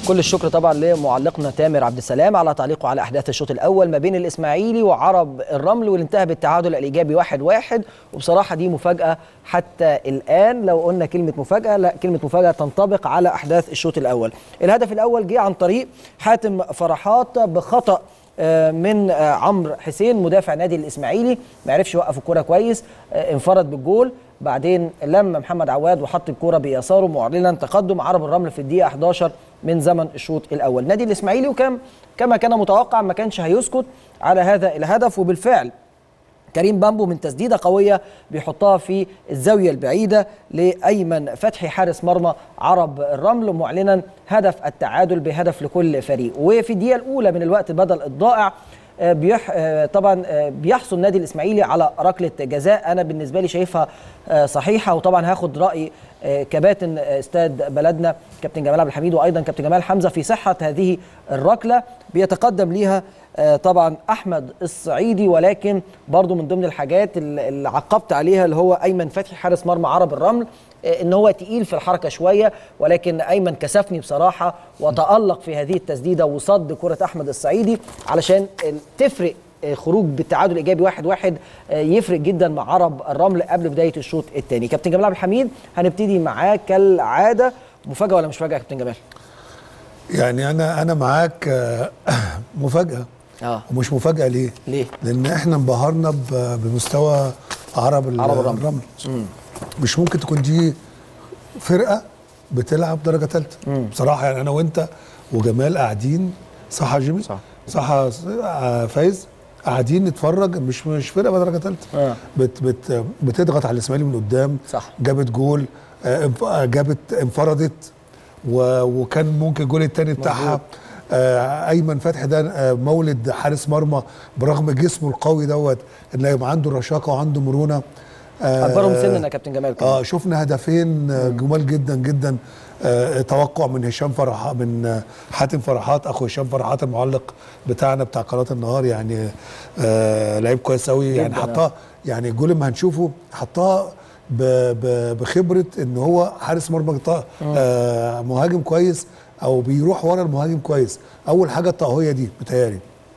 كل الشكر طبعا لمعلقنا تامر عبد السلام على تعليقه على احداث الشوط الاول ما بين الاسماعيلي وعرب الرمل واللي انتهى بالتعادل الايجابي 1-1 واحد واحد وبصراحه دي مفاجاه حتى الان لو قلنا كلمه مفاجاه لا كلمه مفاجاه تنطبق على احداث الشوط الاول الهدف الاول جه عن طريق حاتم فرحات بخطا من عمرو حسين مدافع نادي الاسماعيلي ما عرفش يوقف الكوره كويس انفرد بالجول بعدين لم محمد عواد وحط الكوره بيساره معلنا تقدم عرب الرمل في الدقيقه 11 من زمن الشوط الاول نادي الاسماعيلي وكم كما كان متوقع ما كانش هيسكت على هذا الهدف وبالفعل كريم بامبو من تسديده قويه بيحطها في الزاويه البعيده لايمن فتحي حارس مرمى عرب الرمل معلنا هدف التعادل بهدف لكل فريق وفي الدقيقه الاولى من الوقت بدل الضائع بيح طبعا بيحصل النادي الاسماعيلي على ركله جزاء انا بالنسبه لي شايفها صحيحه وطبعا هاخد راي كباتن استاد بلدنا كابتن جمال عبد الحميد وايضا كابتن جمال حمزه في صحه هذه الركله بيتقدم ليها طبعا احمد الصعيدي ولكن برضو من ضمن الحاجات اللي عقبت عليها اللي هو ايمن فتحي حارس مرمى عرب الرمل ان هو تقيل في الحركه شويه ولكن ايمن كسفني بصراحه وتالق في هذه التسديده وصد كره احمد الصعيدي علشان تفرق خروج بالتعادل ايجابي واحد واحد يفرق جدا مع عرب الرمل قبل بدايه الشوط الثاني كابتن جمال عبد الحميد هنبتدي معاك كالعاده مفاجاه ولا مش مفاجاه يا كابتن جمال يعني انا انا معاك مفاجاه اه ومش مفاجاه ليه ليه لان احنا انبهرنا بمستوى عرب, عرب الرمل, الرمل. مش ممكن تكون دي فرقه بتلعب درجه ثالثه بصراحه يعني انا وانت وجمال قاعدين صح يا جيمي صح صح فايز قاعدين نتفرج مش مش فرقه بدرجه ثالثه آه. بت بت بتضغط على الاسماعيلي من قدام صح. جابت جول آه جابت انفردت وكان ممكن الجول الثاني بتاعها آه ايمن فتحي ده آه مولد حارس مرمى برغم جسمه القوي دوت انه يبقى عنده رشاقه وعنده مرونه آه اكبرهم سنا يا كابتن جمال كمان. اه شفنا هدفين آه جمال جدا جدا آه توقع من هشام فرحات من آه حاتم فرحات اخو هشام فرحات المعلق بتاعنا بتاع قناه النهار يعني آه لعيب كويس قوي يعني حطها يعني الجول اللي هنشوفه حطها بخبره ان هو حارس مرمى آه مهاجم كويس او بيروح ورا المهاجم كويس اول حاجه الطاهيه دي بتهيألي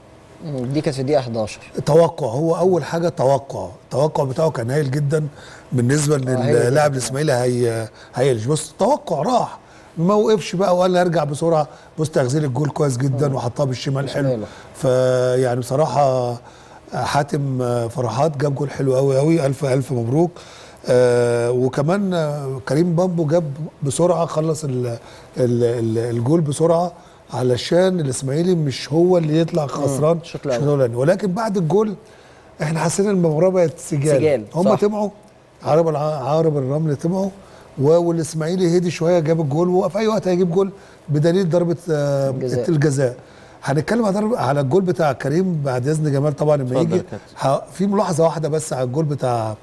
دي كانت في الدقيقه 11 توقع هو اول حاجه توقع التوقع بتاعه كان هايل جدا بالنسبه ان اللاعب الاسماعيلي هي هيلش بص توقع راح ما وقفش بقى وقال ارجع بسرعه بص تغزيل الجول كويس جدا وحطها بالشمال حلو فيعني بصراحه حاتم فرحات جاب جول حلو قوي قوي الف الف مبروك آه وكمان آه كريم بامبو جاب بسرعه خلص ال ال ال الجول بسرعه علشان الاسماعيلي مش هو اللي يطلع خسران الشوط الاولاني ولكن بعد الجول احنا حسينا المباراه بقت سجال, سجال هم طمعوا عرب عرب الرمل طمعوا والاسماعيلي هدي شويه جاب الجول وفي اي وقت هيجيب جول بدليل ضربه آه الجزاء, الجزاء. هنتكلم على على الجول بتاع كريم بعد اذن جمال طبعا لما يجي في ملاحظه واحده بس على الجول بتاع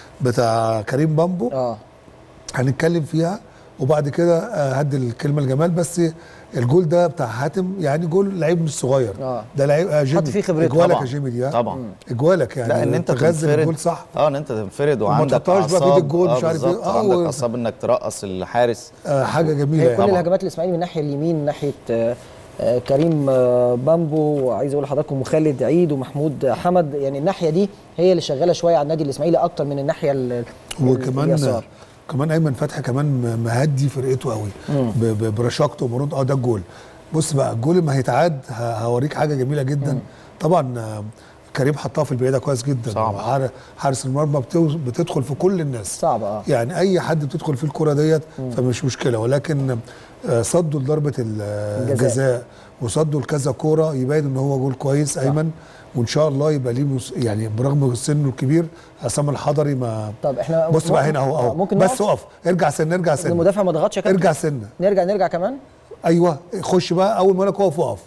بتاع كريم بامبو اه هنتكلم فيها وبعد كده هدي الكلمه لجمال بس الجول ده بتاع حاتم يعني جول لعيب مش صغير اه ده لعيب آه جيمي حط فيه خبرته اجوالك يا جيمي دي طبعا اجوالك يعني لا ان انت تغذي تنفرد الجول صح اه ان انت تنفرد وعندك تحطهاش بقى في ايد اعصاب الجول مش آه عارف ايه بالظبط اه عندك و- اعصاب انك ترقص الحارس آه حاجه جميله هي يعني كل طبعاً. الهجمات الاسماعيلي من الناحيه اليمين ناحيه آه، آه، كريم آه، بامبو وعايز اقول لحضراتكم وخالد عيد ومحمود حمد يعني الناحيه دي هي اللي شغاله شويه على النادي الاسماعيلي اكتر من الناحيه ال- وكمان اليسار. كمان ايمن فتحي كمان مهدي فرقته قوي ب- ب- برشاقته ومرونه اه ده الجول بص بقى الجول لما هيتعاد ه- هوريك حاجه جميله جدا طبعا آه، كريم حطها في البعيده كويس جدا صعب. وحار- حارس المرمى بتو- بتدخل في كل الناس صعب اه يعني اي حد بتدخل فيه الكره ديت فمش مشكله ولكن آه، صدوا لضربه ال- الجزاء. الجزاء وصدوا لكذا كوره يبين ان هو جول كويس ايمن وان شاء الله يبقى ليه مس- يعني برغم سنه الكبير عصام الحضري ما طب احنا بص بقى هنا اهو آه، اهو ممكن بس نقف؟ اقف ارجع سنه ارجع سنه المدافع ما ضغطش يا كابتن ارجع سنه نرجع نرجع كمان ايوه خش بقى اول ما انا اقف اقف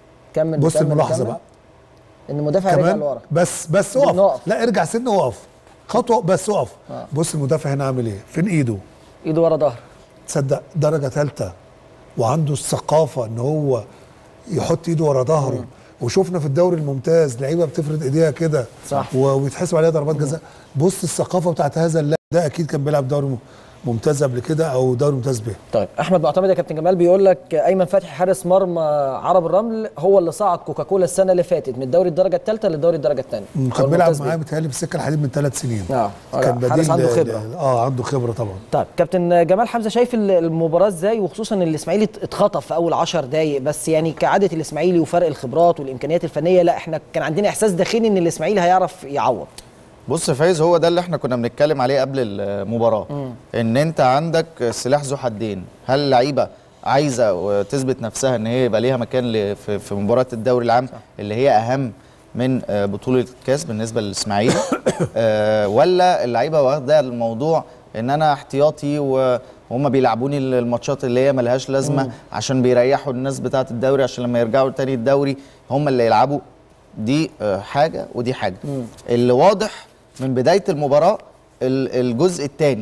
كمل بص نكمل- الملاحظه نكمل. بقى ان المدافع رجع كمان لورا بس بس اقف بنقف. لا ارجع سنه واقف خطوه بس اقف آه. بص المدافع هنا عامل ايه فين ايده ايده ورا ظهر تصدق درجه ثالثه وعنده الثقافه ان هو يحط ايده ورا ظهره وشفنا في الدوري الممتاز لعيبه بتفرد ايديها كده صح. و- ويتحسب عليها ضربات جزاء بص الثقافه بتاعت هذا اللاعب ده اكيد كان بيلعب دوري م- ممتاز قبل كده او دوري ممتاز به طيب احمد معتمد يا كابتن جمال بيقول لك ايمن فتحي حارس مرمى عرب الرمل هو اللي صعد كوكاكولا السنه اللي فاتت من الدوري الدرجه الثالثه للدوري الدرجه الثانيه كان بيلعب معايا بيتهيألي في السكه الحديد من ثلاث سنين اه كان حارس بديل عنده ل- خبره ل- اه عنده خبره طبعا طيب كابتن جمال حمزه شايف ال- المباراه ازاي وخصوصا ان الاسماعيلي ات- اتخطف في اول 10 دقائق بس يعني كعاده الاسماعيلي وفرق الخبرات والامكانيات الفنيه لا احنا كان عندنا احساس داخلي ان الاسماعيلي هيعرف يعوض بص يا فايز هو ده اللي احنا كنا بنتكلم عليه قبل المباراه ان انت عندك سلاح ذو حدين هل اللعيبه عايزه تثبت نفسها ان هي يبقى ليها مكان ل- في في مباراه الدوري العام اللي هي اهم من آه، بطوله الكاس بالنسبه للاسماعيلي آه، ولا اللعيبه واخده الموضوع ان انا احتياطي و- وهم بيلعبوني الماتشات اللي هي ملهاش لازمه عشان بيريحوا الناس بتاعه الدوري عشان لما يرجعوا تاني الدوري هم اللي يلعبوا دي آه، حاجه ودي حاجه اللي واضح من بدايه المباراه ال- الجزء الثاني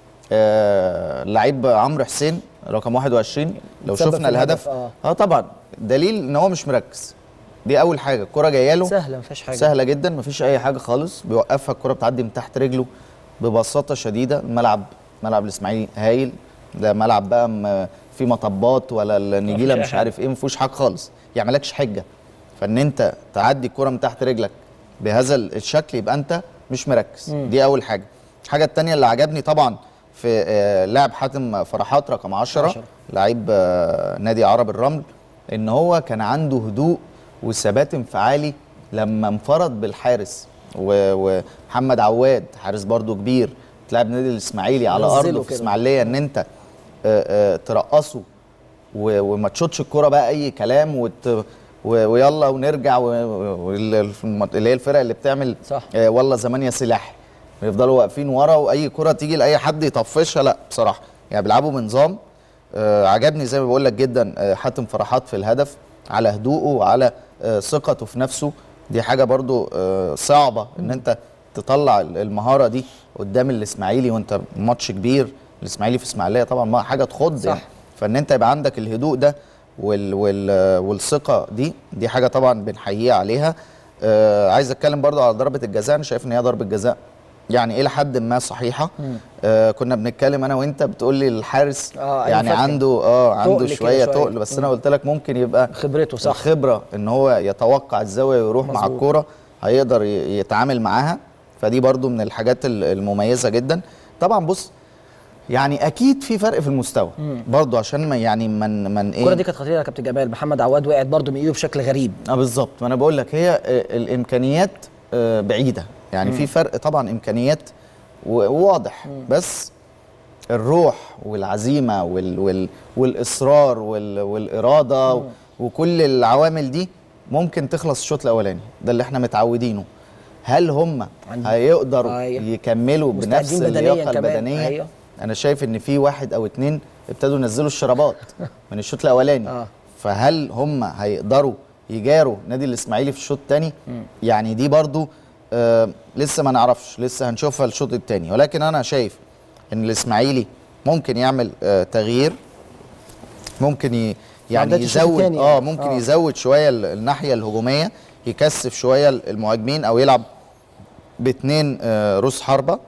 لعيب عمرو حسين رقم 21 لو تسبب شفنا في الهدف، الهدف آه. اه طبعا دليل ان هو مش مركز دي اول حاجه الكره جايه له سهله ما فيهاش حاجه سهله جدا مفيش اي حاجه خالص بيوقفها الكره بتعدي من تحت رجله ببساطه شديده الملعب ملعب الاسماعيلي هايل ده ملعب بقى م- في مطبات ولا النجيله أي مش حاجة. عارف ايه مفيهوش حاجه خالص يعني مالكش حجه فان انت تعدي الكره من تحت رجلك بهذا الشكل يبقى انت مش مركز دي اول حاجه الحاجه الثانيه اللي عجبني طبعا في آه، لاعب حاتم فرحات رقم 10 عشرة. لعيب آه، نادي عرب الرمل ان هو كان عنده هدوء وثبات انفعالي لما انفرد بالحارس و- ومحمد عواد حارس برضو كبير تلعب نادي الاسماعيلي على نزله ارضه في كده. اسماعيليه ان انت آه، آه، ترقصه و- وما تشوتش الكرة بقى اي كلام وت... و... ويلا ونرجع و... و... وال- اللي هي الفرق اللي بتعمل صح. آه والله زمان يا سلاح يفضلوا واقفين ورا واي كرة تيجي لاي حد يطفشها لا بصراحه يعني بيلعبوا بنظام آه عجبني زي ما بقول لك جدا آه حاتم فرحات في الهدف على هدوءه وعلى آه ثقته في نفسه دي حاجه برضو آه صعبه ان انت تطلع المهاره دي قدام الاسماعيلي وانت ماتش كبير الاسماعيلي في اسماعيليه طبعا ما حاجه تخض صح. يعني فان انت يبقى عندك الهدوء ده وال وال والثقه دي دي حاجه طبعا بنحييه عليها آه عايز اتكلم برضو على ضربه الجزاء انا شايف ان هي ضربه جزاء يعني الى حد ما صحيحه آه كنا بنتكلم انا وانت بتقول لي الحارس آه، أيمن يعني فتحي. عنده اه عنده تقل كده شويه شوية. تقل بس انا قلت لك ممكن يبقى خبرته صح الخبره ان هو يتوقع الزاويه ويروح مع مظبوط. الكوره هيقدر ي- يتعامل معاها فدي برضو من الحاجات ال- المميزه جدا طبعا بص يعني اكيد في فرق في المستوى برضو عشان ما يعني من من الكره ايه دي كانت خطيره يا كابتن جمال محمد عواد وقعت برده من ايده بشكل غريب اه بالظبط ما انا بقول لك هي آه، الامكانيات آه، بعيده يعني في فرق طبعا امكانيات و- وواضح بس الروح والعزيمه وال وال والاصرار وال والاراده و- وكل العوامل دي ممكن تخلص الشوط الاولاني ده اللي احنا متعودينه هل هم عند- هيقدروا أيوة. يكملوا مستعدين بنفس بدنياً اللياقه كمان. البدنيه أيوة. انا شايف ان في واحد او اتنين ابتدوا ينزلوا الشرابات من الشوط الاولاني آه. فهل هم هيقدروا يجاروا نادي الاسماعيلي في الشوط الثاني يعني دي برضو آه لسه ما نعرفش لسه هنشوفها الشوط الثاني ولكن انا شايف ان الاسماعيلي ممكن يعمل آه تغيير ممكن ي يعني عدت الشوط يزود التاني اه يعني. ممكن آه. يزود شويه ال- الناحيه الهجوميه يكثف شويه المهاجمين او يلعب باثنين آه روس حربه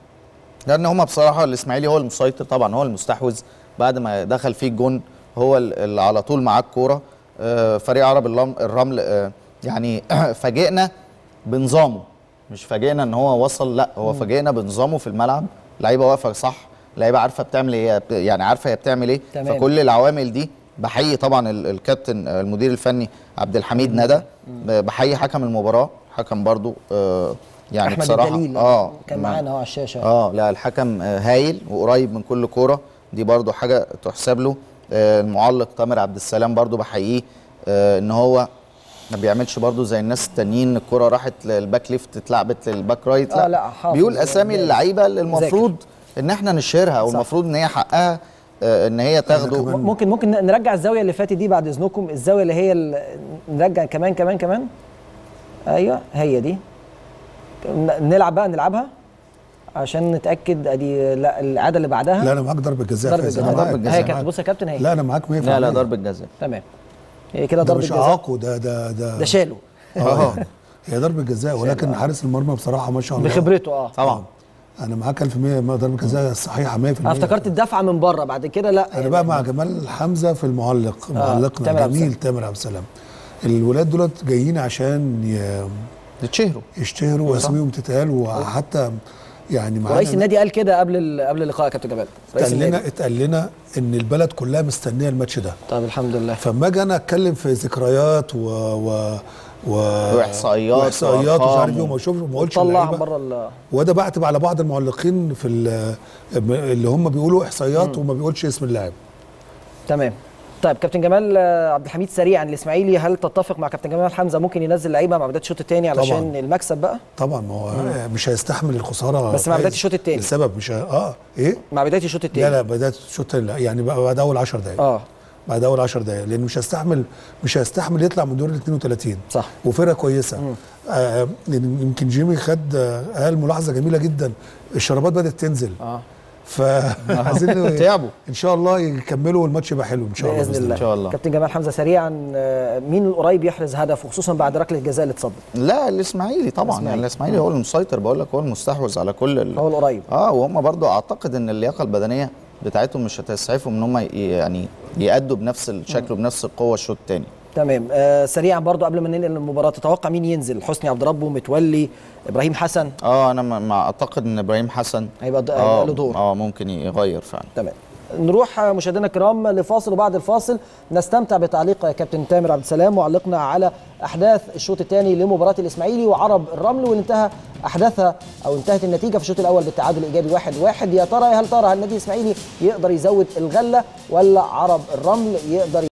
لان هما بصراحه الاسماعيلي هو المسيطر طبعا هو المستحوذ بعد ما دخل فيه الجون هو ال- اللي على طول معاه الكوره آه، فريق عرب اللم- الرمل آه، يعني فاجئنا بنظامه مش فاجئنا ان هو وصل لا هو فاجئنا بنظامه في الملعب لعيبه واقفه صح لعيبه عارفه بتعمل ايه يعني عارفه هي بتعمل ايه تمام. فكل العوامل دي بحيي طبعا ال- الكابتن آه، المدير الفني عبد الحميد ندى بحيي حكم المباراه حكم برضو آه، يعني احمد بصراحه الدليل اه كان ما- معانا اهو على الشاشه اه لا الحكم آه، هايل وقريب من كل كوره دي برضو حاجه تحسب له آه، المعلق تامر عبد السلام برضو بحييه آه، ان هو ما بيعملش برضو زي الناس التانيين الكوره راحت للباك ليفت اتلعبت للباك رايت آه، لا، حافظ بيقول اسامي دارس. اللعيبه اللي المفروض ان احنا نشهرها او صح. المفروض ان هي حقها آه، ان هي تاخده كمان- ممكن ممكن نرجع الزاويه اللي فاتت دي بعد اذنكم الزاويه اللي هي ال- نرجع كمان كمان كمان ايوه هي دي ن- نلعب بقى نلعبها عشان نتاكد ادي لا العاده اللي بعدها لا انا معاك ضربه جزاء ضربه فايز، جزاء أنا معاك. ضربة جزاء. هي أنا كابتن معاك. بص يا كابتن هي لا انا معاك 100% لا لا ضربه جزاء تمام هي كده ده ضربه مش جزاء اعاقه ده ده ده ده شاله اه هي ضربه جزاء ولكن حارس المرمى بصراحه ما شاء الله بخبرته اه طبعا انا معاك 1000% ما ضربه جزاء صحيحه 100% انا افتكرت الدفعه من بره بعد كده لا انا بقى مع جمال حمزه في المعلق تامر معلقنا عبد جميل السلام. تامر عبد السلام الولاد دولت جايين عشان ي- يتشهروا يشتهروا واساميهم تتقال وحتى يعني معانا ورئيس النادي قال كده قبل ال- قبل اللقاء يا كابتن جمال رئيس اتقال النادي لنا اتقال لنا ان البلد كلها مستنيه الماتش ده طب الحمد لله فاما اجي انا اتكلم في ذكريات و و و وإحصائيات واحصائيات ومش وأرقام عارف ايه وما اشوفش وما اقولش طلع اللعيبة. بره ال- وده بعتب على بعض المعلقين في ال- اللي هم بيقولوا احصائيات وما بيقولش اسم اللاعب تمام طيب كابتن جمال آه، عبد الحميد سريعا الاسماعيلي هل تتفق مع كابتن جمال حمزه ممكن ينزل لعيبه مع بدايه الشوط الثاني علشان طبعاً. المكسب بقى طبعا ما هو مش هيستحمل الخساره بس مع بداية فايز الشوط التاني. لسبب مش ه... اه ايه مع بدايه الشوط الثاني لا لا بدايه الشوط التاني لا يعني بقى بعد اول 10 دقائق اه بعد اول 10 دقائق لان مش هيستحمل مش هيستحمل يطلع من دور ال 32 صح وفرقه كويسه آه لأن يمكن جيمي خد آه، قال ملاحظه جميله جدا الشرابات بدات تنزل اه فعايزين تعبوا. ان شاء الله يكملوا والماتش يبقى حلو ان شاء الله باذن الله إن شاء الله. كابتن جمال حمزه سريعا آه، مين القريب يحرز هدف وخصوصا بعد ركله الجزاء اللي اتصدت لا الاسماعيلي طبعا الإسماعيلي. يعني الاسماعيلي هو المسيطر بقول لك هو المستحوذ على كل ال... هو القريب اه وهم برضو اعتقد ان اللياقه البدنيه بتاعتهم مش هتسعفهم ان هم ي- يعني يأدوا بنفس الشكل وبنفس القوه الشوط الثاني تمام آه سريعا برضو قبل ما ننقل المباراه تتوقع مين ينزل حسني عبد ربه متولي ابراهيم حسن اه انا ما ما اعتقد ان ابراهيم حسن هيبقى هيبقى اه له دور اه ممكن يغير فعلا تمام نروح آه، مشاهدينا الكرام لفاصل وبعد الفاصل نستمتع بتعليق كابتن تامر عبد السلام معلقنا على احداث الشوط الثاني لمباراه الاسماعيلي وعرب الرمل واللي انتهى احداثها او انتهت النتيجه في الشوط الاول بالتعادل الايجابي 1-1 واحد واحد. يا ترى هل ترى هل النادي الاسماعيلي يقدر يزود الغله ولا عرب الرمل يقدر